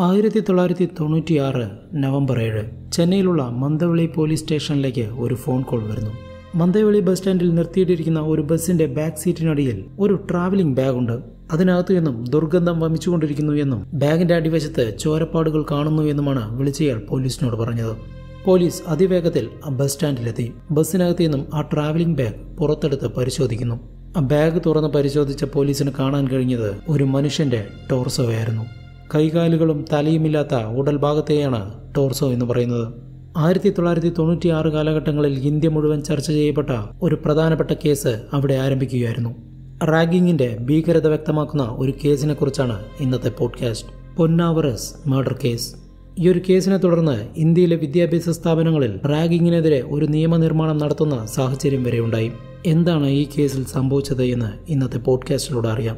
ആയിരത്തി തൊള്ളായിരത്തി തൊണ്ണൂറ്റിയാറ് നവംബർ ഏഴ് ചെന്നൈയിലുള്ള മന്ദവളി പോലീസ് സ്റ്റേഷനിലേക്ക് ഒരു ഫോൺ കോൾ വരുന്നു മന്ദവളി ബസ് സ്റ്റാൻഡിൽ നിർത്തിയിട്ടിരിക്കുന്ന ഒരു ബസ്സിന്റെ ബാക്ക് സീറ്റിനടിയിൽ ഒരു ട്രാവലിംഗ് ബാഗുണ്ട് അതിനകത്തു നിന്നും ദുർഗന്ധം വമിച്ചുകൊണ്ടിരിക്കുന്നു എന്നും ബാഗിന്റെ അടിവശത്ത് ചോരപ്പാടുകൾ കാണുന്നു എന്നുമാണ് വിളിച്ചയാൾ പോലീസിനോട് പറഞ്ഞത് പോലീസ് അതിവേഗത്തിൽ ആ ബസ് സ്റ്റാൻഡിലെത്തി ബസ്സിനകത്ത് നിന്നും ആ ട്രാവലിംഗ് ബാഗ് പുറത്തെടുത്ത് പരിശോധിക്കുന്നു ആ ബാഗ് തുറന്ന് പരിശോധിച്ച പോലീസിന് കാണാൻ കഴിഞ്ഞത് ഒരു മനുഷ്യന്റെ ടോർസോയായിരുന്നു കൈകാലുകളും തലയുമില്ലാത്ത ഉടൽ ഭാഗത്തെയാണ് ടോർസോ എന്ന് പറയുന്നത് ആയിരത്തി തൊള്ളായിരത്തി തൊണ്ണൂറ്റി ആറ് കാലഘട്ടങ്ങളിൽ ഇന്ത്യ മുഴുവൻ ചർച്ച ചെയ്യപ്പെട്ട ഒരു പ്രധാനപ്പെട്ട കേസ് അവിടെ ആരംഭിക്കുകയായിരുന്നു റാഗിങ്ങിന്റെ ഭീകരത വ്യക്തമാക്കുന്ന ഒരു കേസിനെ കുറിച്ചാണ് ഇന്നത്തെ പോഡ്കാസ്റ്റ് പൊന്നാവറസ് മർഡർ കേസ് ഈ ഒരു കേസിനെ തുടർന്ന് ഇന്ത്യയിലെ വിദ്യാഭ്യാസ സ്ഥാപനങ്ങളിൽ റാഗിങ്ങിനെതിരെ ഒരു നിയമനിർമ്മാണം നടത്തുന്ന സാഹചര്യം വരെ ഉണ്ടായി എന്താണ് ഈ കേസിൽ സംഭവിച്ചത് എന്ന് ഇന്നത്തെ പോഡ്കാസ്റ്റിലൂടെ അറിയാം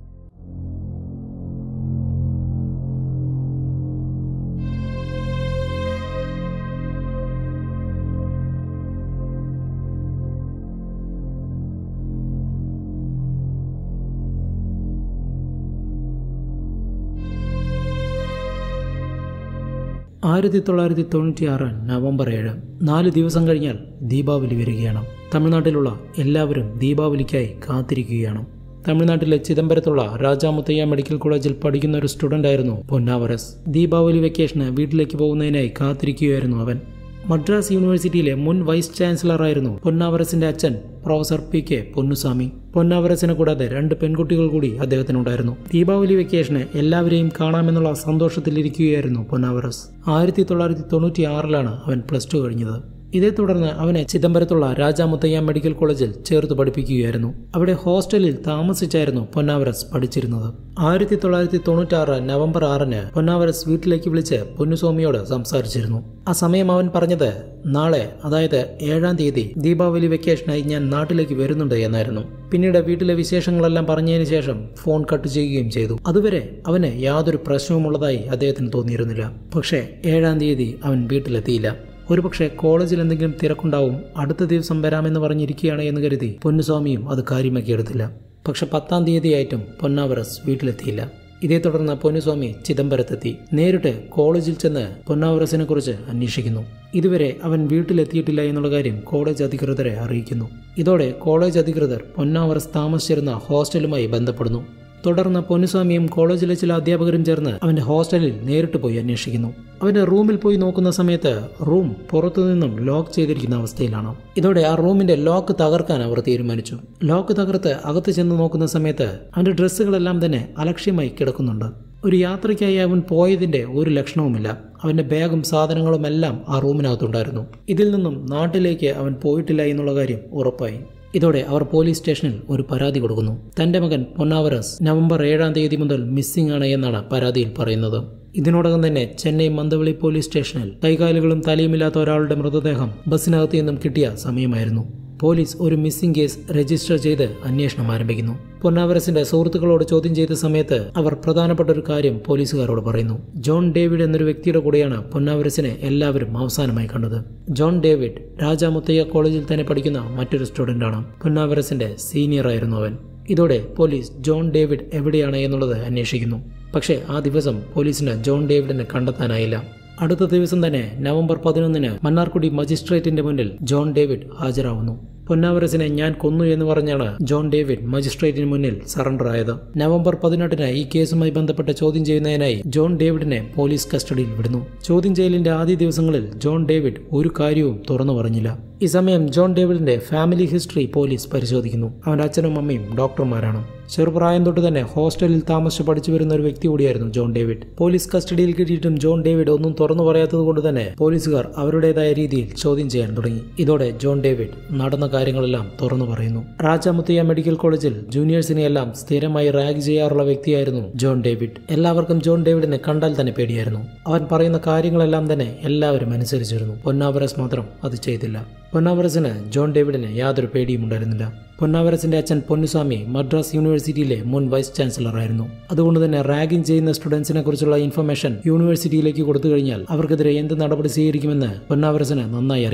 ആയിരത്തി തൊള്ളായിരത്തി തൊണ്ണൂറ്റിയാറ് നവംബർ ഏഴ് നാല് ദിവസം കഴിഞ്ഞാൽ ദീപാവലി വരികയാണ് തമിഴ്നാട്ടിലുള്ള എല്ലാവരും ദീപാവലിക്കായി കാത്തിരിക്കുകയാണ് തമിഴ്നാട്ടിലെ ചിദംബരത്തുള്ള രാജാമുത്തയ്യ മെഡിക്കൽ കോളേജിൽ പഠിക്കുന്ന ഒരു സ്റ്റുഡൻ്റ് ആയിരുന്നു പൊന്നാവരസ് ദീപാവലി വെക്കേഷന് വീട്ടിലേക്ക് പോകുന്നതിനായി കാത്തിരിക്കുകയായിരുന്നു അവൻ മദ്രാസ് യൂണിവേഴ്സിറ്റിയിലെ മുൻ വൈസ് ചാൻസലറായിരുന്നു പൊന്നാവരസിന്റെ അച്ഛൻ പ്രൊഫസർ പി കെ പൊന്നുസ്വാമി പൊന്നാവരസിനെ കൂടാതെ രണ്ട് പെൺകുട്ടികൾ കൂടി അദ്ദേഹത്തിനുണ്ടായിരുന്നു ദീപാവലി വെക്കേഷന് എല്ലാവരെയും കാണാമെന്നുള്ള സന്തോഷത്തിലിരിക്കുകയായിരുന്നു പൊന്നാവരസ് ആയിരത്തി തൊള്ളായിരത്തി തൊണ്ണൂറ്റി ആറിലാണ് അവൻ പ്ലസ് ടു കഴിഞ്ഞത് ഇതേ തുടർന്ന് അവനെ ചിദംബരത്തുള്ള രാജാമുത്തയ്യ മെഡിക്കൽ കോളേജിൽ ചേർത്ത് പഠിപ്പിക്കുകയായിരുന്നു അവിടെ ഹോസ്റ്റലിൽ താമസിച്ചായിരുന്നു പൊന്നാവരസ് പഠിച്ചിരുന്നത് ആയിരത്തി തൊള്ളായിരത്തി തൊണ്ണൂറ്റാറ് നവംബർ ആറിന് പൊന്നാവരസ് വീട്ടിലേക്ക് വിളിച്ച് പൊന്നുസ്വാമിയോട് സംസാരിച്ചിരുന്നു ആ സമയം അവൻ പറഞ്ഞത് നാളെ അതായത് ഏഴാം തീയതി ദീപാവലി വെക്കേഷനായി ഞാൻ നാട്ടിലേക്ക് വരുന്നുണ്ട് എന്നായിരുന്നു പിന്നീട് വീട്ടിലെ വിശേഷങ്ങളെല്ലാം പറഞ്ഞതിന് ശേഷം ഫോൺ കട്ട് ചെയ്യുകയും ചെയ്തു അതുവരെ അവന് യാതൊരു പ്രശ്നവുമുള്ളതായി അദ്ദേഹത്തിന് തോന്നിയിരുന്നില്ല പക്ഷേ ഏഴാം തീയതി അവൻ വീട്ടിലെത്തിയില്ല ഒരുപക്ഷെ കോളേജിൽ എന്തെങ്കിലും തിരക്കുണ്ടാവും അടുത്ത ദിവസം വരാമെന്ന് പറഞ്ഞിരിക്കുകയാണ് എന്ന് കരുതി പൊന്നുസ്വാമിയും അത് കാര്യമാക്കി എടുത്തില്ല പക്ഷെ പത്താം തീയതിയായിട്ടും പൊന്നാവറസ് വീട്ടിലെത്തിയില്ല ഇതേ തുടർന്ന് പൊന്നുസ്വാമി ചിദംബരത്തെത്തി നേരിട്ട് കോളേജിൽ ചെന്ന് പൊന്നാവറസിനെ കുറിച്ച് അന്വേഷിക്കുന്നു ഇതുവരെ അവൻ വീട്ടിലെത്തിയിട്ടില്ല എന്നുള്ള കാര്യം കോളേജ് അധികൃതരെ അറിയിക്കുന്നു ഇതോടെ കോളേജ് അധികൃതർ പൊന്നാവറസ് താമസിച്ചിരുന്ന ഹോസ്റ്റലുമായി ബന്ധപ്പെടുന്നു തുടർന്ന് പൊന്നുസ്വാമിയും കോളേജിലെ ചില അധ്യാപകരും ചേർന്ന് അവന്റെ ഹോസ്റ്റലിൽ നേരിട്ട് പോയി അന്വേഷിക്കുന്നു അവന്റെ റൂമിൽ പോയി നോക്കുന്ന സമയത്ത് റൂം പുറത്തു നിന്നും ലോക്ക് ചെയ്തിരിക്കുന്ന അവസ്ഥയിലാണ് ഇതോടെ ആ റൂമിന്റെ ലോക്ക് തകർക്കാൻ അവർ തീരുമാനിച്ചു ലോക്ക് തകർത്ത് അകത്ത് ചെന്ന് നോക്കുന്ന സമയത്ത് അവന്റെ ഡ്രസ്സുകളെല്ലാം തന്നെ അലക്ഷ്യമായി കിടക്കുന്നുണ്ട് ഒരു യാത്രയ്ക്കായി അവൻ പോയതിന്റെ ഒരു ലക്ഷണവുമില്ല അവന്റെ ബാഗും സാധനങ്ങളും എല്ലാം ആ റൂമിനകത്തുണ്ടായിരുന്നു ഇതിൽ നിന്നും നാട്ടിലേക്ക് അവൻ പോയിട്ടില്ല എന്നുള്ള കാര്യം ഉറപ്പായി ഇതോടെ അവർ പോലീസ് സ്റ്റേഷനിൽ ഒരു പരാതി കൊടുക്കുന്നു തന്റെ മകൻ പൊന്നാവറസ് നവംബർ ഏഴാം തീയതി മുതൽ മിസ്സിംഗ് ആണ് എന്നാണ് പരാതിയിൽ പറയുന്നത് ഇതിനോടകം തന്നെ ചെന്നൈ മന്ദവളി പോലീസ് സ്റ്റേഷനിൽ കൈകാലുകളും തലയുമില്ലാത്ത ഒരാളുടെ മൃതദേഹം ബസ്സിനകത്ത് നിന്നും കിട്ടിയ സമയമായിരുന്നു പോലീസ് ഒരു മിസ്സിംഗ് കേസ് രജിസ്റ്റർ ചെയ്ത് അന്വേഷണം ആരംഭിക്കുന്നു പൊന്നാവരസിന്റെ സുഹൃത്തുക്കളോട് ചോദ്യം ചെയ്ത സമയത്ത് അവർ പ്രധാനപ്പെട്ട ഒരു കാര്യം പോലീസുകാരോട് പറയുന്നു ജോൺ ഡേവിഡ് എന്നൊരു വ്യക്തിയുടെ കൂടെയാണ് പൊന്നാവരസിനെ എല്ലാവരും അവസാനമായി കണ്ടത് ജോൺ ഡേവിഡ് രാജാമുത്തയ്യ കോളേജിൽ തന്നെ പഠിക്കുന്ന മറ്റൊരു സ്റ്റുഡന്റാണ് പൊന്നാവരസിന്റെ സീനിയർ ആയിരുന്നു അവൻ ഇതോടെ പോലീസ് ജോൺ ഡേവിഡ് എവിടെയാണ് എന്നുള്ളത് അന്വേഷിക്കുന്നു പക്ഷേ ആ ദിവസം പോലീസിന് ജോൺ ഡേവിഡിനെ കണ്ടെത്താനായില്ല അടുത്ത ദിവസം തന്നെ നവംബർ പതിനൊന്നിന് മന്നാർക്കുടി മജിസ്ട്രേറ്റിന്റെ മുന്നിൽ ജോൺ ഡേവിഡ് ഹാജരാവുന്നു പൊന്നാവരസിനെ ഞാൻ കൊന്നു എന്ന് പറഞ്ഞാണ് ജോൺ ഡേവിഡ് മജിസ്ട്രേറ്റിന് മുന്നിൽ സറണ്ടർ ആയത് നവംബർ പതിനെട്ടിന് ഈ കേസുമായി ബന്ധപ്പെട്ട് ചോദ്യം ചെയ്യുന്നതിനായി ജോൺ ഡേവിഡിനെ പോലീസ് കസ്റ്റഡിയിൽ വിടുന്നു ചോദ്യം ചെയ്യലിന്റെ ആദ്യ ദിവസങ്ങളിൽ ജോൺ ഡേവിഡ് ഒരു കാര്യവും തുറന്നു പറഞ്ഞില്ല ഈ സമയം ജോൺ ഡേവിഡിന്റെ ഫാമിലി ഹിസ്റ്ററി പോലീസ് പരിശോധിക്കുന്നു അവന്റെ അച്ഛനും അമ്മയും ഡോക്ടർമാരാണ് ചെറുപ്രായം തൊട്ട് തന്നെ ഹോസ്റ്റലിൽ താമസിച്ച് പഠിച്ചു വരുന്ന ഒരു വ്യക്തി കൂടിയായിരുന്നു ജോൺ ഡേവിഡ് പോലീസ് കസ്റ്റഡിയിൽ കിട്ടിയിട്ടും ജോൺ ഡേവിഡ് ഒന്നും തുറന്നു പറയാത്തത് കൊണ്ട് തന്നെ പോലീസുകാർ അവരുടേതായ രീതിയിൽ ചോദ്യം ചെയ്യാൻ തുടങ്ങി ഇതോടെ ജോൺ ഡേവിഡ് നടന്ന കാര്യങ്ങളെല്ലാം തുറന്നു പറയുന്നു രാജാമുത്തയ്യ മെഡിക്കൽ കോളേജിൽ ജൂനിയേഴ്സിനെയെല്ലാം സ്ഥിരമായി റാഗ് ചെയ്യാറുള്ള വ്യക്തിയായിരുന്നു ജോൺ ഡേവിഡ് എല്ലാവർക്കും ജോൺ ഡേവിഡിനെ കണ്ടാൽ തന്നെ പേടിയായിരുന്നു അവൻ പറയുന്ന കാര്യങ്ങളെല്ലാം തന്നെ എല്ലാവരും അനുസരിച്ചിരുന്നു പൊന്നാവരസ് മാത്രം അത് ചെയ്തില്ല പൊന്നാവരസിന് ജോൺ ഡേവിഡിന് യാതൊരു പേടിയും ഉണ്ടായിരുന്നില്ല പൊന്നാവരസിന്റെ അച്ഛൻ പൊന്നുസ്വാമി മദ്രാസ് യൂണിവേഴ്സിറ്റിയിലെ മുൻ വൈസ് ചാൻസലർ ആയിരുന്നു അതുകൊണ്ട് തന്നെ റാഗിംഗ് ചെയ്യുന്ന സ്റ്റുഡൻസിനെ കുറിച്ചുള്ള ഇൻഫർമേഷൻ യൂണിവേഴ്സിറ്റിയിലേക്ക് കൊടുത്തു കഴിഞ്ഞാൽ അവർക്കെതിരെ എന്ത് നടപടി സ്വീകരിക്കുമെന്ന് പൊന്നാവരസിന് നന്നായി അറിയാം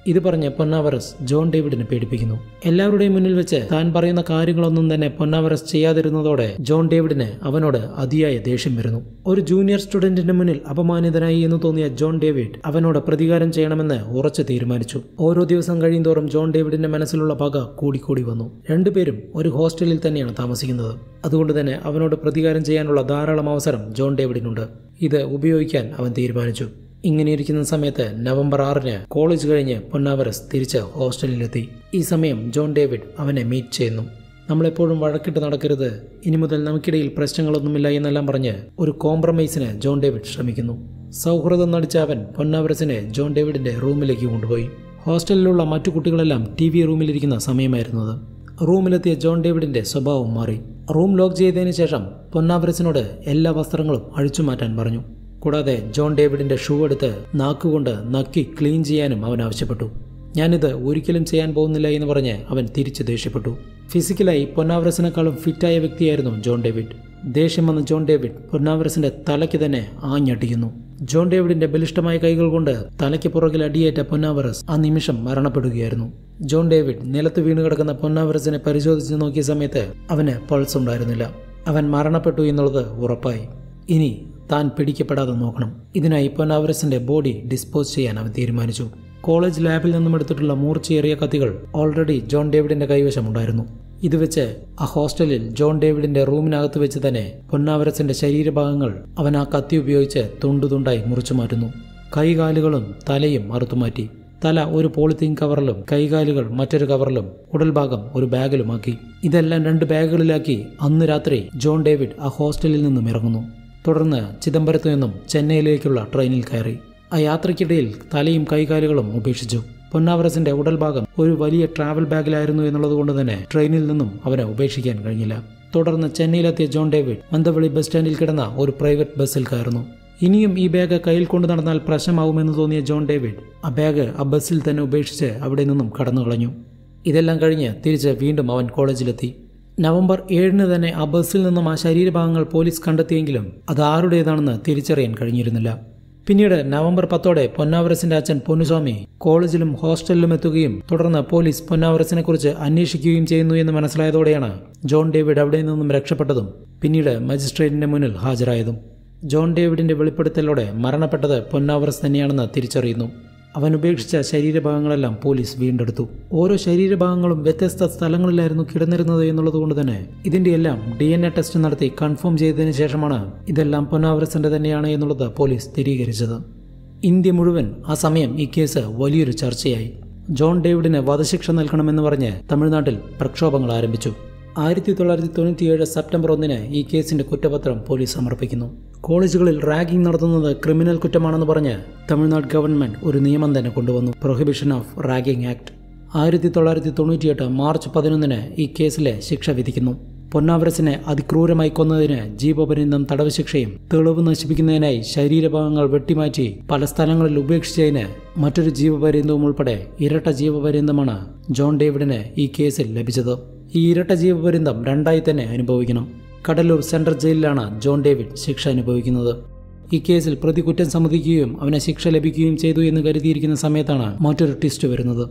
ഇത് പറഞ്ഞ് പൊന്നാവറസ് ജോൺ ഡേവിഡിനെ പേടിപ്പിക്കുന്നു എല്ലാവരുടെയും മുന്നിൽ വെച്ച് താൻ പറയുന്ന കാര്യങ്ങളൊന്നും തന്നെ പൊന്നാവറസ് ചെയ്യാതിരുന്നതോടെ ജോൺ ഡേവിഡിന് അവനോട് അതിയായ ദേഷ്യം വരുന്നു ഒരു ജൂനിയർ സ്റ്റുഡന്റിന്റെ മുന്നിൽ അപമാനിതനായി എന്ന് തോന്നിയ ജോൺ ഡേവിഡ് അവനോട് പ്രതികാരം ചെയ്യണമെന്ന് ഉറച്ചു തീരുമാനിച്ചു ഓരോ ദിവസം കഴിയുന്തോറും ജോൺ ഡേവിഡിന്റെ മനസ്സിലുള്ള പക കൂടിക്കൂടി വന്നു രണ്ടുപേരും ഒരു ഹോസ്റ്റലിൽ തന്നെയാണ് താമസിക്കുന്നത് അതുകൊണ്ട് തന്നെ അവനോട് പ്രതികാരം ചെയ്യാനുള്ള ധാരാളം അവസരം ജോൺ ഡേവിഡിനുണ്ട് ഇത് ഉപയോഗിക്കാൻ അവൻ തീരുമാനിച്ചു ഇങ്ങനെ ഇരിക്കുന്ന സമയത്ത് നവംബർ ആറിന് കോളേജ് കഴിഞ്ഞ് പൊന്നാവരസ് തിരിച്ച് ഹോസ്റ്റലിലെത്തി ഈ സമയം ജോൺ ഡേവിഡ് അവനെ മീറ്റ് ചെയ്യുന്നു നമ്മളെപ്പോഴും വഴക്കിട്ട് നടക്കരുത് ഇനി മുതൽ നമുക്കിടയിൽ പ്രശ്നങ്ങളൊന്നുമില്ല എന്നെല്ലാം പറഞ്ഞ് ഒരു കോംപ്രമൈസിന് ജോൺ ഡേവിഡ് ശ്രമിക്കുന്നു സൗഹൃദം നടിച്ച അവൻ പൊന്നാവരസിനെ ജോൺ ഡേവിഡിന്റെ റൂമിലേക്ക് കൊണ്ടുപോയി ഹോസ്റ്റലിലുള്ള മറ്റു കുട്ടികളെല്ലാം ടി വി റൂമിലിരിക്കുന്ന സമയമായിരുന്നത് റൂമിലെത്തിയ ജോൺ ഡേവിഡിന്റെ സ്വഭാവം മാറി റൂം ലോക്ക് ചെയ്തതിന് ശേഷം പൊന്നാവരസിനോട് എല്ലാ വസ്ത്രങ്ങളും അഴിച്ചു മാറ്റാൻ പറഞ്ഞു കൂടാതെ ജോൺ ഡേവിഡിന്റെ ഷൂ എടുത്ത് നാക്കുകൊണ്ട് നക്കി ക്ലീൻ ചെയ്യാനും അവൻ ആവശ്യപ്പെട്ടു ഞാനിത് ഒരിക്കലും ചെയ്യാൻ പോകുന്നില്ല എന്ന് പറഞ്ഞ് അവൻ തിരിച്ചു ദേഷ്യപ്പെട്ടു ഫിസിക്കലായി പൊന്നാവരസിനേക്കാളും ഫിറ്റായ വ്യക്തിയായിരുന്നു ജോൺ ഡേവിഡ് ദേഷ്യം വന്ന ജോൺ ഡേവിഡ് പൊന്നാവരസിന്റെ തലയ്ക്ക് തന്നെ ആഞ്ഞടിക്കുന്നു ജോൺ ഡേവിഡിന്റെ ബലിഷ്ടമായ കൈകൾ കൊണ്ട് തലയ്ക്ക് പുറകിൽ അടിയേറ്റ പൊന്നാവറസ് ആ നിമിഷം മരണപ്പെടുകയായിരുന്നു ജോൺ ഡേവിഡ് നിലത്ത് വീണ് കിടക്കുന്ന പൊന്നാവറസിനെ പരിശോധിച്ച് നോക്കിയ സമയത്ത് അവന് പൾസ് ഉണ്ടായിരുന്നില്ല അവൻ മരണപ്പെട്ടു എന്നുള്ളത് ഉറപ്പായി ഇനി താൻ പിടിക്കപ്പെടാതെ നോക്കണം ഇതിനായി പൊന്നാവരസിന്റെ ബോഡി ഡിസ്പോസ് ചെയ്യാൻ അവൻ തീരുമാനിച്ചു കോളേജ് ലാബിൽ നിന്നും എടുത്തിട്ടുള്ള മൂർച്ചയേറിയ കത്തികൾ ഓൾറെഡി ജോൺ ഡേവിഡിന്റെ കൈവശമുണ്ടായിരുന്നു ഇത് വെച്ച് ആ ഹോസ്റ്റലിൽ ജോൺ ഡേവിഡിന്റെ റൂമിനകത്ത് വെച്ച് തന്നെ പൊന്നാവരസിന്റെ ശരീരഭാഗങ്ങൾ അവൻ ആ കത്തി ഉപയോഗിച്ച് തുണ്ടുതുണ്ടായി മുറിച്ചു മാറ്റുന്നു കൈകാലുകളും തലയും അറുത്തുമാറ്റി തല ഒരു പോളിത്തീൻ കവറിലും കൈകാലുകൾ മറ്റൊരു കവറിലും ഉടൽഭാഗം ഒരു ബാഗിലുമാക്കി ഇതെല്ലാം രണ്ട് ബാഗുകളിലാക്കി അന്ന് രാത്രി ജോൺ ഡേവിഡ് ആ ഹോസ്റ്റലിൽ നിന്നും ഇറങ്ങുന്നു തുടർന്ന് ചിദംബരത്തു നിന്നും ചെന്നൈയിലേക്കുള്ള ട്രെയിനിൽ കയറി ആ യാത്രയ്ക്കിടയിൽ തലയും കൈകാലുകളും ഉപേക്ഷിച്ചു പൊന്നാവറസിന്റെ ഉടൽഭാഗം ഒരു വലിയ ട്രാവൽ ബാഗിലായിരുന്നു എന്നുള്ളത് കൊണ്ട് തന്നെ ട്രെയിനിൽ നിന്നും അവനെ ഉപേക്ഷിക്കാൻ കഴിഞ്ഞില്ല തുടർന്ന് ചെന്നൈയിലെത്തിയ ജോൺ ഡേവിഡ് മന്ദവളി ബസ് സ്റ്റാൻഡിൽ കിടന്ന ഒരു പ്രൈവറ്റ് ബസ്സിൽ കയറുന്നു ഇനിയും ഈ ബാഗ് കയ്യിൽ കൊണ്ടു നടന്നാൽ പ്രശ്നമാവുമെന്ന് തോന്നിയ ജോൺ ഡേവിഡ് ആ ബാഗ് ആ ബസ്സിൽ തന്നെ ഉപേക്ഷിച്ച് അവിടെ നിന്നും കടന്നു കളഞ്ഞു ഇതെല്ലാം കഴിഞ്ഞ് തിരിച്ച് വീണ്ടും അവൻ കോളേജിലെത്തി നവംബർ ഏഴിന് തന്നെ ആ ബസ്സിൽ നിന്നും ആ ശരീരഭാഗങ്ങൾ പോലീസ് കണ്ടെത്തിയെങ്കിലും അത് ആരുടേതാണെന്ന് തിരിച്ചറിയാൻ കഴിഞ്ഞിരുന്നില്ല പിന്നീട് നവംബർ പത്തോടെ പൊന്നാവരസിന്റെ അച്ഛൻ പൊന്നുസ്വാമി കോളേജിലും ഹോസ്റ്റലിലും എത്തുകയും തുടർന്ന് പോലീസ് പൊന്നാവരസിനെ കുറിച്ച് അന്വേഷിക്കുകയും ചെയ്യുന്നു എന്ന് മനസ്സിലായതോടെയാണ് ജോൺ ഡേവിഡ് അവിടെ നിന്നും രക്ഷപ്പെട്ടതും പിന്നീട് മജിസ്ട്രേറ്റിന്റെ മുന്നിൽ ഹാജരായതും ജോൺ ഡേവിഡിന്റെ വെളിപ്പെടുത്തലോടെ മരണപ്പെട്ടത് പൊന്നാവറസ് തന്നെയാണെന്ന് തിരിച്ചറിയുന്നു അവൻ ഉപേക്ഷിച്ച ശരീരഭാഗങ്ങളെല്ലാം പോലീസ് വീണ്ടെടുത്തു ഓരോ ശരീരഭാഗങ്ങളും വ്യത്യസ്ത സ്ഥലങ്ങളിലായിരുന്നു കിടന്നിരുന്നത് എന്നുള്ളത് കൊണ്ട് തന്നെ ഇതിന്റെ എല്ലാം ഡി എൻ എ ടെസ്റ്റ് നടത്തി കൺഫേം ചെയ്തതിന് ശേഷമാണ് ഇതെല്ലാം പൊന്നാവരസിന്റെ തന്നെയാണ് എന്നുള്ളത് പോലീസ് സ്ഥിരീകരിച്ചത് ഇന്ത്യ മുഴുവൻ ആ സമയം ഈ കേസ് വലിയൊരു ചർച്ചയായി ജോൺ ഡേവിഡിന് വധശിക്ഷ നൽകണമെന്ന് പറഞ്ഞ് തമിഴ്നാട്ടിൽ പ്രക്ഷോഭങ്ങൾ ആരംഭിച്ചു ആയിരത്തി തൊള്ളായിരത്തി തൊണ്ണൂറ്റിയേഴ് സെപ്റ്റംബർ ഒന്നിന് ഈ കേസിന്റെ കുറ്റപത്രം പോലീസ് സമർപ്പിക്കുന്നു കോളേജുകളിൽ റാഗിംഗ് നടത്തുന്നത് ക്രിമിനൽ കുറ്റമാണെന്ന് പറഞ്ഞ് തമിഴ്നാട് ഗവൺമെന്റ് ഒരു നിയമം തന്നെ കൊണ്ടുവന്നു പ്രൊഹിബിഷൻ ഓഫ് റാഗിംഗ് ആക്ട് ആയിരത്തി തൊള്ളായിരത്തി തൊണ്ണൂറ്റിയെട്ട് മാർച്ച് പതിനൊന്നിന് ഈ കേസിലെ ശിക്ഷ വിധിക്കുന്നു പൊന്നാവരസിനെ അതിക്രൂരമായി കൊന്നതിന് ജീവപര്യന്തം തടവ് ശിക്ഷയും തെളിവ് നശിപ്പിക്കുന്നതിനായി ശരീരഭാഗങ്ങൾ വെട്ടിമാറ്റി പല സ്ഥലങ്ങളിൽ ഉപേക്ഷിച്ചതിന് മറ്റൊരു ജീവപര്യന്തവും ഉൾപ്പെടെ ഇരട്ട ജീവപര്യന്തമാണ് ജോൺ ഡേവിഡിന് ഈ കേസിൽ ലഭിച്ചത് ഈ ഇരട്ട ജീവപര്യന്തം രണ്ടായി തന്നെ അനുഭവിക്കണം കടലൂർ സെൻട്രൽ ജയിലിലാണ് ജോൺ ഡേവിഡ് ശിക്ഷ അനുഭവിക്കുന്നത് ഈ കേസിൽ പ്രതി കുറ്റം സമ്മതിക്കുകയും അവന് ശിക്ഷ ലഭിക്കുകയും ചെയ്തു എന്ന് കരുതിയിരിക്കുന്ന സമയത്താണ് മറ്റൊരു ട്വിസ്റ്റ് വരുന്നത്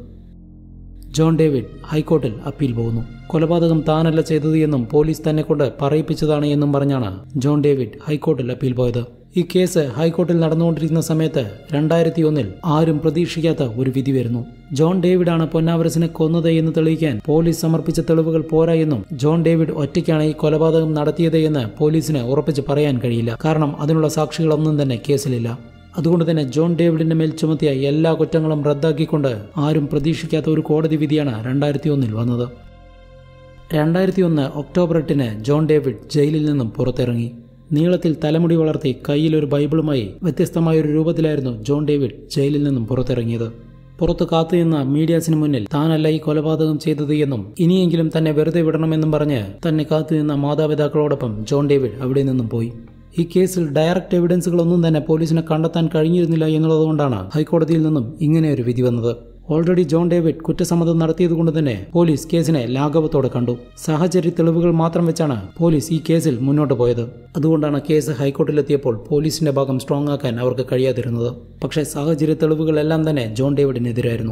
ജോൺ ഡേവിഡ് ഹൈക്കോർട്ടിൽ അപ്പീൽ പോകുന്നു കൊലപാതകം താനല്ല ചെയ്തത് എന്നും പോലീസ് തന്നെ കൊണ്ട് പറയിപ്പിച്ചതാണ് എന്നും പറഞ്ഞാണ് ജോൺ ഡേവിഡ് ഹൈക്കോർട്ടിൽ അപ്പീൽ പോയത് ഈ കേസ് ഹൈക്കോർട്ടിൽ നടന്നുകൊണ്ടിരിക്കുന്ന സമയത്ത് രണ്ടായിരത്തി ഒന്നിൽ ആരും പ്രതീക്ഷിക്കാത്ത ഒരു വിധി വരുന്നു ജോൺ ഡേവിഡാണ് പൊന്നാവരസിനെ കൊന്നത് എന്ന് തെളിയിക്കാൻ പോലീസ് സമർപ്പിച്ച തെളിവുകൾ പോരാ എന്നും ജോൺ ഡേവിഡ് ഒറ്റയ്ക്കാണ് ഈ കൊലപാതകം നടത്തിയത് എന്ന് പോലീസിന് ഉറപ്പിച്ച് പറയാൻ കഴിയില്ല കാരണം അതിനുള്ള സാക്ഷികളൊന്നും തന്നെ കേസിലില്ല അതുകൊണ്ട് തന്നെ ജോൺ ഡേവിഡിന്റെ മേൽ ചുമത്തിയ എല്ലാ കുറ്റങ്ങളും റദ്ദാക്കിക്കൊണ്ട് ആരും പ്രതീക്ഷിക്കാത്ത ഒരു കോടതി വിധിയാണ് രണ്ടായിരത്തി ഒന്നിൽ വന്നത് രണ്ടായിരത്തി ഒന്ന് ഒക്ടോബർ എട്ടിന് ജോൺ ഡേവിഡ് ജയിലിൽ നിന്നും പുറത്തിറങ്ങി നീളത്തിൽ തലമുടി വളർത്തി കയ്യിൽ ഒരു ബൈബിളുമായി വ്യത്യസ്തമായ ഒരു രൂപത്തിലായിരുന്നു ജോൺ ഡേവിഡ് ജയിലിൽ നിന്നും പുറത്തിറങ്ങിയത് പുറത്തു കാത്തുനിന്ന മീഡിയാസിന് മുന്നിൽ താനല്ല ഈ കൊലപാതകം ചെയ്തത് എന്നും ഇനിയെങ്കിലും തന്നെ വെറുതെ വിടണമെന്നും പറഞ്ഞ് തന്നെ കാത്തുനിന്ന മാതാപിതാക്കളോടൊപ്പം ജോൺ ഡേവിഡ് അവിടെ നിന്നും പോയി ഈ കേസിൽ ഡയറക്റ്റ് എവിഡൻസുകളൊന്നും തന്നെ പോലീസിനെ കണ്ടെത്താൻ കഴിഞ്ഞിരുന്നില്ല എന്നുള്ളതുകൊണ്ടാണ് ഹൈക്കോടതിയിൽ നിന്നും ഇങ്ങനെ ഒരു വിധി വന്നത് ഓൾറെഡി ജോൺ ഡേവിഡ് കുറ്റസമ്മതം നടത്തിയതുകൊണ്ട് തന്നെ പോലീസ് കേസിനെ ലാഘവത്തോടെ കണ്ടു സാഹചര്യ തെളിവുകൾ മാത്രം വെച്ചാണ് പോലീസ് ഈ കേസിൽ മുന്നോട്ട് പോയത് അതുകൊണ്ടാണ് കേസ് ഹൈക്കോർട്ടിലെത്തിയപ്പോൾ പോലീസിന്റെ ഭാഗം സ്ട്രോങ് ആക്കാൻ അവർക്ക് കഴിയാതിരുന്നത് പക്ഷേ സാഹചര്യ തെളിവുകളെല്ലാം തന്നെ ജോൺ ഡേവിഡിനെതിരായിരുന്നു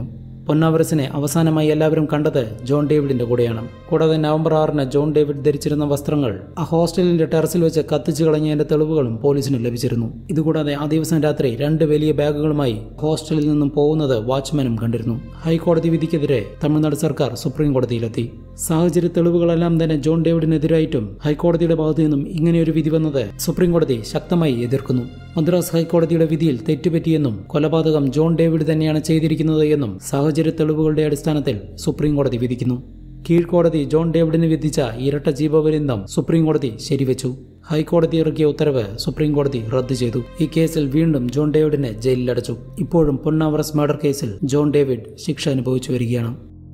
പൊന്നാവറസിനെ അവസാനമായി എല്ലാവരും കണ്ടത് ജോൺ ഡേവിഡിന്റെ കൂടെയാണ് കൂടാതെ നവംബർ ആറിന് ജോൺ ഡേവിഡ് ധരിച്ചിരുന്ന വസ്ത്രങ്ങൾ ആ ഹോസ്റ്റലിന്റെ ടെറസിൽ വെച്ച് കത്തിച്ചു കളഞ്ഞതിന്റെ തെളിവുകളും പോലീസിന് ലഭിച്ചിരുന്നു ഇതുകൂടാതെ ആ ദിവസം രാത്രി രണ്ട് വലിയ ബാഗുകളുമായി ഹോസ്റ്റലിൽ നിന്നും പോകുന്നത് വാച്ച്മാനും കണ്ടിരുന്നു ഹൈക്കോടതി വിധിക്കെതിരെ തമിഴ്നാട് സർക്കാർ സുപ്രീം കോടതിയിലെത്തി സാഹചര്യ തെളിവുകളെല്ലാം തന്നെ ജോൺ ഡേവിഡിനെതിരായിട്ടും ഹൈക്കോടതിയുടെ ഭാഗത്തു നിന്നും ഇങ്ങനെയൊരു വിധി വന്നത് സുപ്രീം കോടതി ശക്തമായി എതിർക്കുന്നു മദ്രാസ് ഹൈക്കോടതിയുടെ വിധിയിൽ തെറ്റുപറ്റിയെന്നും കൊലപാതകം ജോൺ ഡേവിഡ് തന്നെയാണ് ചെയ്തിരിക്കുന്നത് എന്നും സാഹചര്യ തെളിവുകളുടെ അടിസ്ഥാനത്തിൽ സുപ്രീം കോടതി വിധിക്കുന്നു കീഴ്ക്കോടതി ജോൺ ഡേവിഡിന് വിധിച്ച ഇരട്ട ജീവപര്യന്തം സുപ്രീം കോടതി ശരിവെച്ചു ഹൈക്കോടതി ഇറക്കിയ ഉത്തരവ് സുപ്രീം കോടതി റദ്ദു ചെയ്തു ഈ കേസിൽ വീണ്ടും ജോൺ ഡേവിഡിനെ ജയിലിലടച്ചു ഇപ്പോഴും പൊന്നാവറസ് മർഡർ കേസിൽ ജോൺ ഡേവിഡ് ശിക്ഷ അനുഭവിച്ചു വരികയാണ്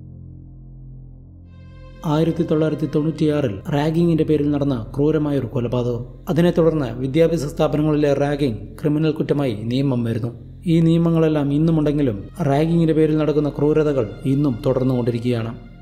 ആയിരത്തി തൊള്ളായിരത്തി തൊണ്ണൂറ്റിയാറിൽ റാഗിങ്ങിന്റെ പേരിൽ നടന്ന ക്രൂരമായൊരു കൊലപാതകം അതിനെ തുടർന്ന് വിദ്യാഭ്യാസ സ്ഥാപനങ്ങളിലെ റാഗിംഗ് ക്രിമിനൽ കുറ്റമായി നിയമം വരുന്നു ഈ നിയമങ്ങളെല്ലാം ഇന്നുമുണ്ടെങ്കിലും റാഗിങ്ങിന്റെ പേരിൽ നടക്കുന്ന ക്രൂരതകൾ ഇന്നും തുടർന്നുകൊണ്ടിരിക്കുകയാണ്